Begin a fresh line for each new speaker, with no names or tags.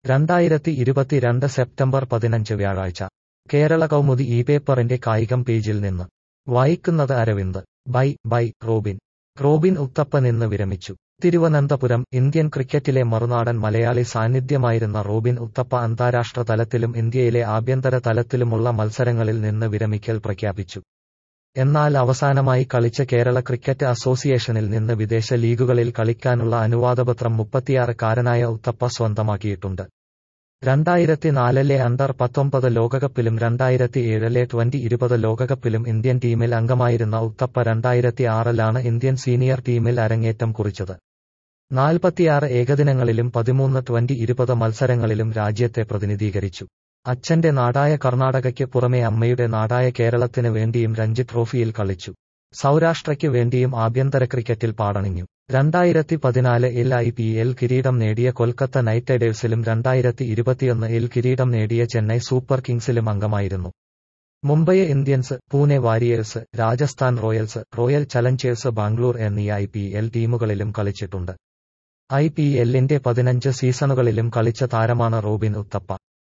രണ്ടായിരത്തി ഇരുപത്തിരണ്ട് സെപ്റ്റംബർ പതിനഞ്ച് വ്യാഴാഴ്ച കേരള കൗമുദി ഈ പേപ്പറിന്റെ കായികം പേജിൽ നിന്ന് വായിക്കുന്നത് Aravind bye bye Robin Robin Uthappa നിന്ന് വിരമിച്ചു തിരുവനന്തപുരം ഇന്ത്യൻ ക്രിക്കറ്റിലെ മറുനാടൻ മലയാളി സാന്നിധ്യമായിരുന്ന റോബിൻ ഉത്തപ്പ അന്താരാഷ്ട്ര തലത്തിലും ഇന്ത്യയിലെ ആഭ്യന്തര തലത്തിലുമുള്ള മത്സരങ്ങളിൽ നിന്ന് വിരമിക്കൽ പ്രഖ്യാപിച്ചു എന്നാൽ അവസാനമായി കളിച്ച കേരള ക്രിക്കറ്റ് അസോസിയേഷനിൽ നിന്ന് വിദേശ ലീഗുകളിൽ കളിക്കാനുള്ള അനുവാദപത്രം മുപ്പത്തിയാറുകാരനായ ഉത്തപ്പ സ്വന്തമാക്കിയിട്ടുണ്ട് രണ്ടായിരത്തി നാലിലെ അണ്ടർ പത്തൊമ്പത് ലോകകപ്പിലും രണ്ടായിരത്തി ഏഴിലെ ട്വന്റി ഇരുപത് ലോകകപ്പിലും ഇന്ത്യൻ ടീമിൽ അംഗമായിരുന്ന ഉത്തപ്പ രണ്ടായിരത്തി ആറിലാണ് ഇന്ത്യൻ സീനിയർ ടീമിൽ അരങ്ങേറ്റം കുറിച്ചത് നാൽപ്പത്തിയാറ് ഏകദിനങ്ങളിലും പതിമൂന്ന് ട്വന്റി ഇരുപത് മത്സരങ്ങളിലും രാജ്യത്തെ പ്രതിനിധീകരിച്ചു അച്ഛന്റെ നാടായ കർണാടകയ്ക്ക് പുറമെ അമ്മയുടെ നാടായ കേരളത്തിന് വേണ്ടിയും രഞ്ജി ട്രോഫിയിൽ കളിച്ചു സൗരാഷ്ട്രയ്ക്ക് വേണ്ടിയും ആഭ്യന്തര ക്രിക്കറ്റിൽ പാടണിഞ്ഞു രണ്ടായിരത്തി പതിനാല് എൽ ഐ പി എൽ കിരീടം നേടിയ കൊൽക്കത്ത നൈറ്റ് റൈഡേഴ്സിലും രണ്ടായിരത്തി ഇരുപത്തിയൊന്ന് എൽ കിരീടം നേടിയ ചെന്നൈ സൂപ്പർ കിങ്സിലും അംഗമായിരുന്നു Mumbai Indians Pune Warriors Rajasthan Royals Royal Challengers Bangalore എന്നീ ഐ പി എൽ ടീമുകളിലും കളിച്ചിട്ടുണ്ട് ഐ പി എല്ലിന്റെ പതിനഞ്ച് സീസണുകളിലും കളിച്ച താരമാണ് റോബിൻ ഉത്തപ്പ